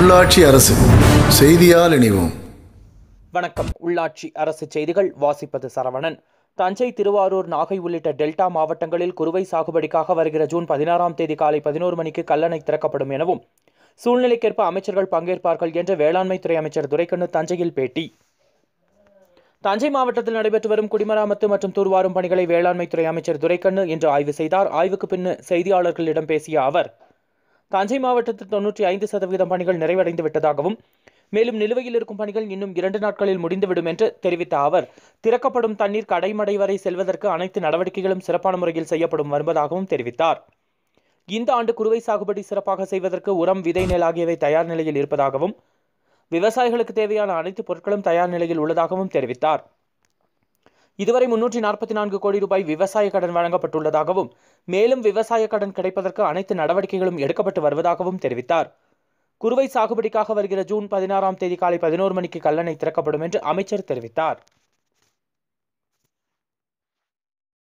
உள்ளாட்சி அரசு செய்தியால் இணைவோம் வணக்கம் உள்ளாட்சி அரசு செய்திகள் வாசிப்பது சரவணன் தஞ்சை திருவாரூர் நாகை உள்ளிட்ட டெல்டா மாவட்டங்களில் குறுவை சாகுபடிக்காக வருகிற ஜூன் பதினாறாம் தேதி காலை பதினோரு மணிக்கு கல்லணை திறக்கப்படும் எனவும் சூழ்நிலைக்கேற்ப அமைச்சர்கள் பங்கேற்பார்கள் என்று வேளாண்மை துறை அமைச்சர் துரைக்கண்ணு தஞ்சையில் பேட்டி தஞ்சை மாவட்டத்தில் நடைபெற்று வரும் குடிமராமத்து மற்றும் தூர்வாரும் பணிகளை வேளாண்மை துறை அமைச்சர் துரைக்கண்ணு இன்று ஆய்வு செய்தார் ஆய்வுக்கு பின் செய்தியாளர்களிடம் பேசிய அவர் தஞ்சை மாவட்டத்தில் தொன்னூற்றி ஐந்து சதவீதம் பணிகள் நிறைவடைந்து விட்டதாகவும் மேலும் நிலுவையில் இருக்கும் பணிகள் இன்னும் இரண்டு நாட்களில் முடிந்துவிடும் என்று தெரிவித்த அவர் திறக்கப்படும் தண்ணீர் கடைமடை வரை செல்வதற்கு அனைத்து நடவடிக்கைகளும் சிறப்பான முறையில் செய்யப்படும் வருவதாகவும் தெரிவித்தார் இந்த ஆண்டு குறுவை சாகுபடி சிறப்பாக செய்வதற்கு உரம் விதை நெல் ஆகியவை தயார் நிலையில் இருப்பதாகவும் விவசாயிகளுக்கு தேவையான அனைத்து பொருட்களும் தயார் நிலையில் உள்ளதாகவும் தெரிவித்தார் இதுவரை முன்னூற்றி நாற்பத்தி நான்கு கோடி ரூபாய் விவசாய கடன் வழங்கப்பட்டுள்ளதாகவும் மேலும் விவசாய கடன் கிடைப்பதற்கு அனைத்து நடவடிக்கைகளும் எடுக்கப்பட்டு வருவதாகவும் தெரிவித்தார் குறுவை சாகுபடிக்காக வருகிற ஜூன் பதினாறாம் தேதி காலை பதினோரு மணிக்கு கல்லணை திறக்கப்படும் என்று அமைச்சர் தெரிவித்தார்